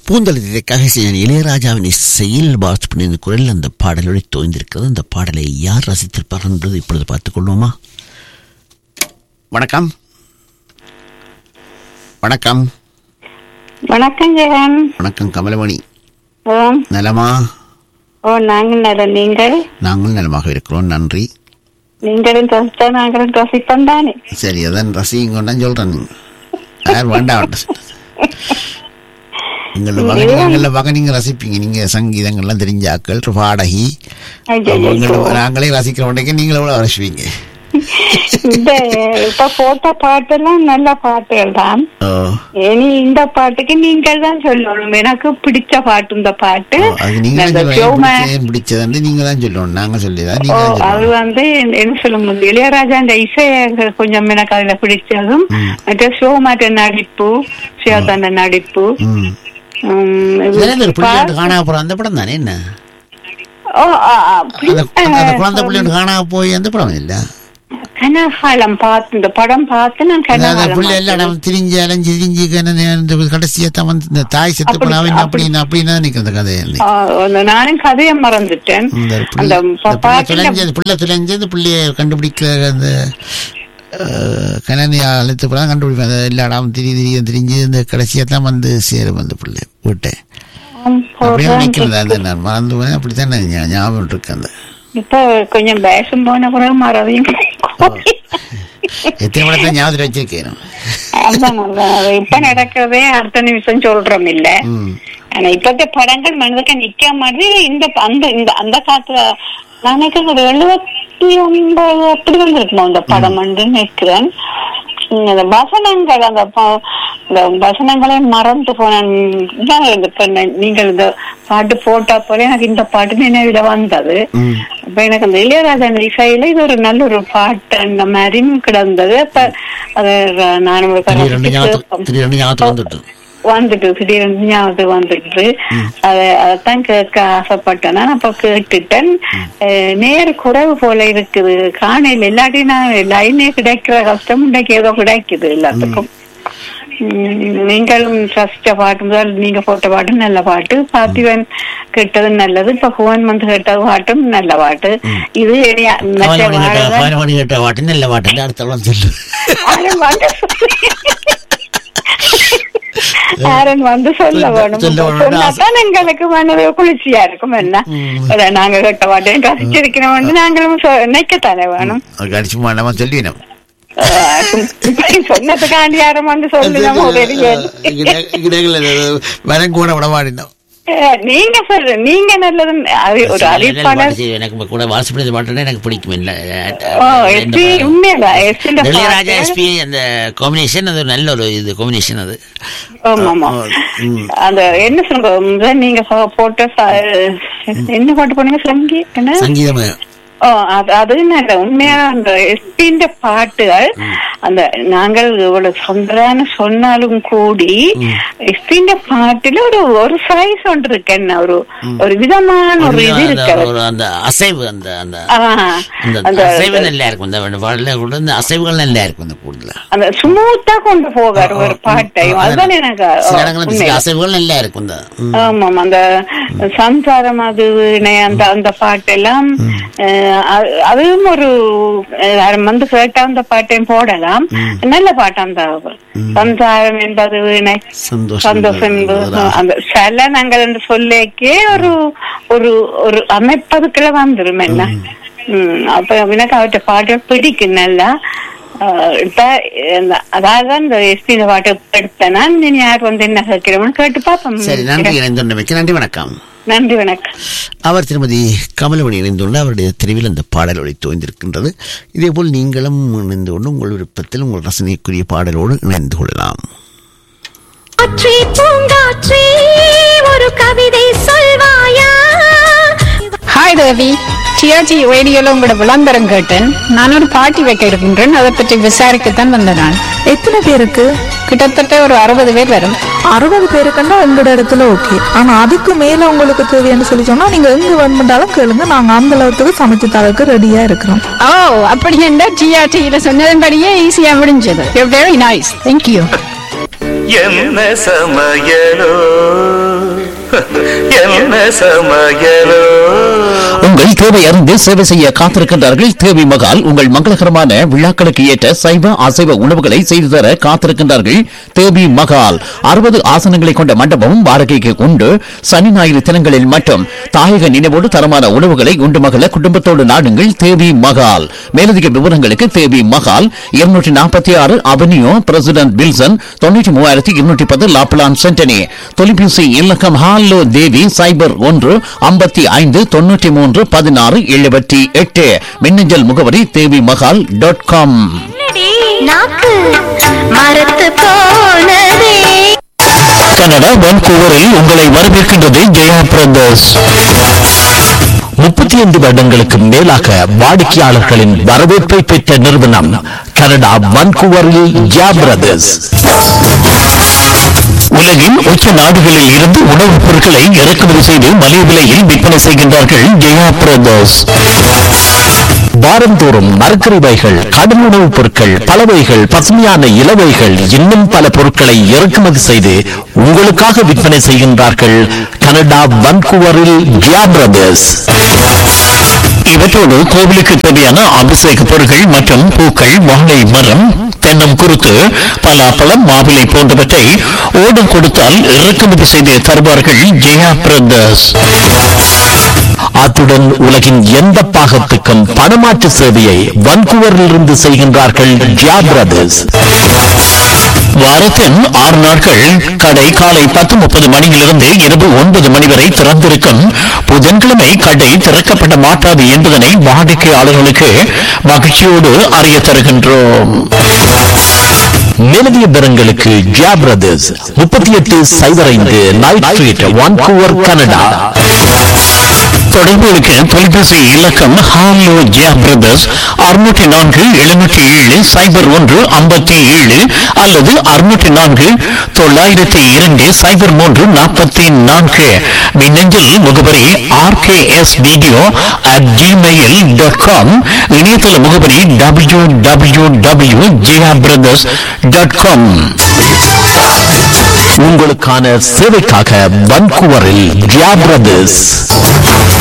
பூந்தளித்திற்காக செய்ய இளையராஜாவின் இசையில் பாஸ்பனின் குரல் அந்த பாடலோடு தோய்ந்திருக்கிறது அந்த பாடலை யார் ரசித்திருப்பார் என்பது இப்பொழுது பார்த்துக் கொள்வோமா வணக்கம் வணக்கம் வணக்கம் ஜெகன் வணக்கம் கமலமணி ஓம் நலமா ஓ நாங்கள் நலம் நீங்கள் நாங்கள் நலமாக இருக்கிறோம் நன்றி நீங்களும் ரசித்தா நாங்களும் ரசிப்போம் தானே சரி அதான் ரசிங்க கொண்டான்னு சொல்றேன் நீங்க யார் வேண்டாம் எங்கள வகை எங்கள வகை நீங்க ரசிப்பீங்க நீங்க சங்கீதங்கள்லாம் தெரிஞ்ச ஆக்கள் பாடகி ஐயையோ. உங்களை நாங்களே ரசிக்கிற உடனே நீங்களும் எவ்வளவு ரசிப்பீங்க இந்த இப்ப போட்ட பாட்டெல்லாம் நல்ல பாட்டுகள் தான் ஓ இனி இந்த பாட்டுக்கு நீங்கள் தான் சொல்லணும் எனக்கு பிடிச்ச பாட்டு இந்த பாட்டு ஓ, அது நீங்க அந்த தான் showman- சொல்லுங்க பிடிச்சது நீங்க தான் சொல்லணும் நாங்க சொல்லிதான் ஓ நீங்க தான் அது சொல்லணும் வந்து என்ன சொல்ல முடியும் இளையராஜா அந்த இசை எனக்கு கொஞ்சம் எனக்கு அதுல பிடிச்சதும் ம். மற்ற ஷோ மாட்ட நடிப்பு சுயாதான நடிப்பு ம் உம், இது இதுல ஒரு பிள்ளையாட்டு பா- காணா போற அந்த படம் தானே என்ன ஓ, ஆ, ஆ, அந்த அந்த குழந்தை ஆ, பிள்ளையாட்டு காணா போய் அந்த படம் இல்ல கனகாலம் பார்த்து இந்த படம் பார்த்து நான் அந்த கனகாலம் பிள்ளை எல்லாம் பார்த்தேன். நம்ம திரிஞ்சு அலைஞ்சு திரிஞ்சு கன- இந்த கடைசியா தான் வந்து இந்த தாய் செத்து அப்படி- போனாவே அப்படி- அப்படின்னு அப்படின்னு தான் நிற்கும் அந்த கதை ஆ, அந்த நானும் கதையை மறந்துட்டேன் இந்த அந்த பிள்ளை இந்த பிள்ளை பாட்டுல துளைஞ்சு அந்த பிள்ளை துளைஞ்சு அந்த பிள்ளைய கண்டுபிடிக்கிற அந்த கணனி அழைத்து போலாம் கண்டுபிடிப்பேன் அந்த எல்லா இடம் திரி திரிய திரிஞ்சு இந்த கடைசியா தான் வந்து சேரும் அந்த பிள்ளை வீட்டை அப்படியே நிற்கிறது அந்த நான் மறந்து போனேன் அப்படித்தான் நான் ஞா- ஞாபகம் இருக்கு அந்த இப்ப கொஞ்சம் பேசும் போன பிறகு மறதையும் எத்தனை மணி தான் ஞாபகத்தில் வச்சிருக்கேன் அதான் அதான். அது இப்ப நடக்கிறதே அடுத்த நிமிஷம் சொல்றோம் இல்ல ம் ஆனா இப்பத்த படங்கள் மனதுக்கு நிக்க மாதிரி இந்த அந்த இந்த அந்த காலத்துல நான் நினைக்கிறேன் ஒரு எழுபத்தி ஒன்பது அப்படி வந்திருக்கணும் இந்த படம் வந்து நினைக்கிறேன் உம், அந்த வசனங்கள் அந்த ப- இந்த வசனங்களே மறந்து போனேன் இதான் இந்த இப்ப ந- நீங்கள் இந்த பாட்டு போட்டா போல எனக்கு இந்த பாட்டு நினைவுல வந்தது ம் அப்ப எனக்கு அந்த இளையராஜா இசையில இது ஒரு நல்ல ஒரு பாட்டு அந்த மாதிரியும் கிடந்தது அப்ப அது நான் ஒரு திடீரெண்டு ஞாபகத்து கேட்பேன். திடீரெண்டு ஞாபகத்துக்கு வந்துட்டு வந்துட்டு திடீர்னு ஞாபகம் வந்துட்டு அத அதைத்தான் கேட்க ஆசைப்பட்டேன் நான் அப்ப கேட்டுட்டேன் அஹ், நேர குறைவு போல இருக்குது காணையில் இல்லாட்டி நான் லைனே கிடைக்கிற கஷ்டம் இன்னைக்கு ஏதோ கிடைக்குது எல்லாத்துக்கும் உம், நீங்களும் ரசிச்ச பாட்டு முதல் நீங்க போட்ட பாட்டு நல்ல பாட்டு பார்த்திவன் கேட்டது நல்லது இப்ப புவன் வந்து கேட்ட பாட்டும் நல்ல பாட்டு இது இனியா- மற்ற கவலை மணி கேட்ட வாழ்தான் கவலை மணி கேட்ட வாட்டு நல்ல வாட்டு அடுத்த வாரம் சொல்லு ஆரன் வந்து ஆரன் வந்து சொல்ல வேணும் சொல்ல வேணும். சொன்னாதான் எங்களுக்கு மனது குளிர்ச்சியா இருக்கும் என்ன அதான் நாங்க கேட்ட மாட்டேன் ரசிச்சிருக்கிறோம் வந்து நாங்களும் சொ- நினைக்கத்தானே வேணும் அதுக்கு அடிச்சு நம்ம சொல்லினோம் ஆஹ் சொன்னதுக்காண்டி யாரும் வந்து சொல்லுங்க வரம் கூட விட மாட்டினோம் நீங்க சொல்ற நீங்க நல்லது அது ஒரு அழிப்பாளர் எனக்கு கூட வாசுபடி பாட்டு எனக்கு பிடிக்கும் இல்ல ஓ எஸ்பி உண்மையில எஸ்பிஇந்த இளையராஜா எஸ்பி அந்த காம்பினேஷன் அது நல்ல ஒரு இது காம்பினேஷன் அது ஆமா ஆமா ம். அந்த என்ன சொல்லுங்க முதல்ல நீங்க சொ- போட்ட ச- என்ன பாட்டு போனீங்க சங்கி என்ன சங்கீதம் ஓ அது அது நல்ல உண்மையா அந்த எஸ்பின்ற பாட்டுகள் அந்த நாங்கள் இவ்வளவு சொந்தரான சொன்னாலும் கூடி எஸ்பின்ற பாட்டுல ஒரு ஒரு சைஸ் ஒன்று இருக்கு என்ன ஒரு ஒரு விதமான ஒரு இது அந்த இருக்கு ஒரு அந்த அசைவு அந்த அந்த ஆ, அந்த அந்த அசைவு நல்லா இருக்கும் இந்த பாடல கூட இந்த அசைவுகள் நல்லா இருக்கும் இந்த கூடல அந்த ஸ்மூத்தா கொண்டு போவார் ஒரு பாட்டையும் அதுதான் எனக்கு சில ஓ, இடங்களில் உண்மை. சில அசைவுகள் நல்லா இருக்கும் இந்த ம். ஆமாம் அந்த சம்சாரம் அது இணை அந்த அந்த பாட்டெல்லாம் அஹ், அது- அதுவும் ஒரு அஹ், வந்து கேட்டா அந்த பாட்டையும் போடலாம் நல்ல பாட்டு அந்த சம்சாரம் என்பது இணை சந்தோஷம் சந்தோஷம் என்பது அந்த சில நாங்கள் என்று சொல்லிக்கே ஒரு ஒரு ஒரு அமைப்பதுக்குள்ள வந்துரும் என்ன உம் அப்ப எனக்கு அவற்றை பாட்டு பிடிக்கும் நல்லா ஆஹ் இப்ப இந்த- அதாவது இந்த எஸ்பி இந்த பாட்டு எடுத்தேன் நான் இனி யார் வந்து என்ன கேட்கிறோம்னு கேட்டு பார்ப்போம் சரி நன்றி இணைந்துள்ளமைக்கு நன்றி வணக்கம் நன்றி வணக்கம் அவர் திருமதி கமலமணி இணைந்துள்ள அவருடைய தெருவில் அந்த பாடல் ஒளி தோய்ந்திருக்கின்றது இதேபோல் நீங்களும் இணைந்து கொண்டு உங்கள் விருப்பத்தில் உங்கள் ரசனைக்குரிய பாடலோடு இணைந்து கொள்ளலாம் காற்றே பூங்காற்றே ஒரு கவிதை சொல்வாயா ஹாய் தேவி டிஆர்ஜி ரேடியோல உங்களோட விளம்பரம் கேட்டேன் நான் ஒரு பார்ட்டி வைக்க இருக்கின்றேன் அதை பற்றி விசாரிக்கத்தான் வந்தேன் நான் எத்தனை பேருக்கு கிட்டத்தட்ட ஒரு அறுபது பேர் வரும் அறுபது பேருக்குன்னா எங்களோட இடத்துல ஓகே ஆனா அதுக்கு மேல உங்களுக்கு தேவைன்னு சொல்லி சொன்னா நீங்க எங்க வேணுமெண்டாலும் கேளுங்க நாங்க அந்த அளவுக்கு சமைச்சு தரக்கு ரெடியா இருக்கிறோம் ஓ அப்படி என்ன டிஆர்டியில சொன்னதன்படியே ஈஸியா முடிஞ்சது வெரி நைஸ் தேங்க்யூ என்ன சமையலோ என்ன சமயலோ உங்கள் தேவை அறிந்து சேவை செய்ய காத்திருக்கின்றார்கள் தேவி மகால் உங்கள் மங்களகரமான விழாக்களுக்கு ஏற்ற சைவ அசைவ உணவுகளை செய்து தர காத்திருக்கின்றார்கள் தேவி மகால் அறுபது ஆசனங்களை கொண்ட மண்டபமும் வாடகைக்கு உண்டு சனி ஞாயிறு தினங்களில் மட்டும் தாயக நினைவோடு தரமான உணவுகளை உண்டு மகள குடும்பத்தோடு நாடுங்கள் தேவி மகால் மேலதிக விவரங்களுக்கு தேவி மகால் இருநூற்றி நாற்பத்தி ஆறு அவென்யூ பிரசிடென்ட் வில்சன் தொண்ணூற்றி மூவாயிரத்தி இருநூற்றி பத்து லாப்லான் சென்டனி தொலைபேசி இலக்கம் ஹாலோ தேவி சைபர் ஒன்று ஐம்பத்தி ஐந்து தொண்ணூற்றி மூன்று பதினாறு எழுபத்தி எட்டு மின்னஞ்சல் முகவரி தேவி மகால் டாட் காம் நாக்கு மரத்து போனதே கனடா வான்கூவரில் உங்களை வரவேற்கின்றது ஜெயா பிரதர்ஸ் முப்பத்தி ஐந்து வருடங்களுக்கு மேலாக வாடிக்கையாளர்களின் வரவேற்பை பெற்ற நிறுவனம் கனடா வான்கூவரில் ஜெயா பிரதர்ஸ் உலகின் உச்ச நாடுகளில் இருந்து உணவுப் பொருட்களை இறக்குமதி செய்து மலிவு விலையில் விற்பனை செய்கின்றார்கள் ஜெயா பிரதர்ஸ் வாரந்தோறும் மரக்கறிவைகள் கடும் உணவுப் பொருட்கள் பலவைகள் பசுமையான இலவைகள் இன்னும் பல பொருட்களை இறக்குமதி செய்து உங்களுக்காக விற்பனை செய்கின்றார்கள் கனடா வன்கூவரில் ஜியா பிரதர்ஸ் இவற்றோடு கோவிலுக்கு தேவையான அபிஷேக பொருட்கள் மற்றும் பூக்கள் வாழை மரம் தென்னம் குருத்து பலாப்பழம் மாவிலை போன்றவற்றை ஓடம் கொடுத்தால் இறக்குமதி செய்து தருவார்கள் ஜெயா பிரதர்ஸ் அத்துடன் உலகின் எந்த பாகத்துக்கும் பணமாற்று சேவையை வன்கூவரிலிருந்து செய்கின்றார்கள் ஜியா பிரதர்ஸ் வாரத்தின் ஆறு நாட்கள் கடை காலை பத்து முப்பது மணியிலிருந்து இரவு ஒன்பது மணி வரை திறந்திருக்கும் புதன்கிழமை கடை திறக்கப்பட மாட்டாது என்பதனை வாடிக்கையாளர்களுக்கு மகிழ்ச்சியோடு அறிய தருகின்றோம் மேலதிக விவரங்களுக்கு ஜியா பிரதர்ஸ் முப்பத்தி எட்டு சைபர் ஐந்து நைட் ஸ்ட்ரீட் வான்கூவர் கனடா தொடர்புகளுக்கு தொலைபேசி இலக்கம் ஹாலோ ஜியா பிரதர்ஸ் அறுநூற்றி நான்கு எழுநூற்றி ஏழு சைபர் ஒன்று ஐம்பத்தி ஏழு அல்லது அறுநூற்றி நான்கு தொள்ளாயிரத்தி இரண்டு சைபர் மூன்று நாற்பத்தி நான்கு மின்னஞ்சல் முகவரி RKS video at Gmail dot com இணையதள முகவரி W W W Jiya brothers dot com உங்களுக்கான சேவைக்காக வன்கூவரில் ஜியா பிரதர்ஸ்